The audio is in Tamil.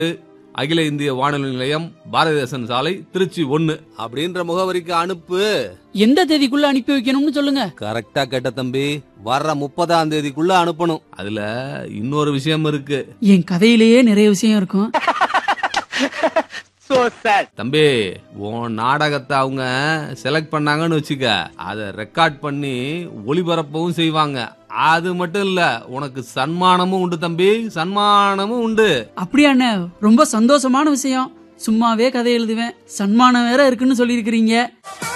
அகில இந்திய வானொலி நிலையம் பாரதிதாசன் சாலை திருச்சி ஒன்னு அப்படின்ற முகவரிக்கு அனுப்பு எந்த தேதிக்குள்ள அனுப்பி வைக்கணும்னு சொல்லுங்க கரெக்டா கேட்ட தம்பி வர்ற முப்பதாம் தேதிக்குள்ள அனுப்பணும் அதுல இன்னொரு விஷயம் இருக்கு என் கதையிலேயே நிறைய விஷயம் இருக்கும் தம்பி உன் நாடகத்தை அவங்க செலக்ட் பண்ணாங்கன்னு வச்சுக்க அதை ரெக்கார்ட் பண்ணி ஒளிபரப்பவும் செய்வாங்க அது மட்டும் இல்ல உனக்கு சன்மானமும் உண்டு தம்பி சன்மானமும் உண்டு அப்படியா அண்ணே ரொம்ப சந்தோஷமான விஷயம் சும்மாவே கதை எழுதுவேன் சன்மானம் வேற இருக்குன்னு சொல்லியிருக்கிறீங்க